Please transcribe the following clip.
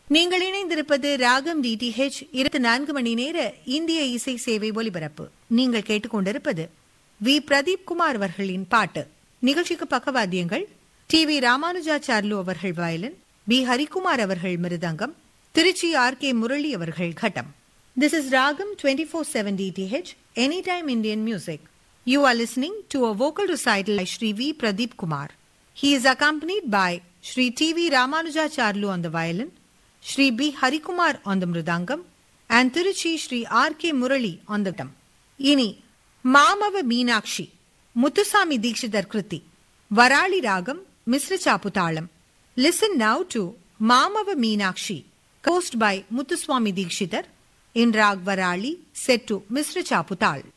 நீங்கள் இணைந்திருப்பது ராகம் டிடிஹெச் இருபத்தி நான்கு மணி நேர இந்திய இசை சேவை ஒலிபரப்பு நீங்கள் கேட்டுக்கொண்டிருப்பது வி பிரதீப் குமார் அவர்களின் பாட்டு நிகழ்ச்சிக்கு பக்கவாத்தியங்கள் டி வி ராமானுஜாச்சார்லு அவர்கள் வயலின் பி ஹரிகுமார் அவர்கள் மிருதங்கம் திருச்சி ஆர் கே முரளி அவர்கள் ghatam This is Ragam 24/7 DTH Anytime Indian Music. You are listening to a vocal recital by Shri V. Pradeep Kumar. He is accompanied by Shri T. V. Ramanujacharlu on the violin, Shri B. Harikumar on the mridangam, and Tiruchi Shri R. K. Murali on the tam. இனி மாமவ மீனாட்சி முத்துசாமி தீட்சிதர் கிருத்தி வராளி ராகம் மிஸ்ர சாப்புதாளம் listen now to Mamava Meenakshi composed by Muthuswami Dikshitar in Rag Varali set to Mr. Chaputal.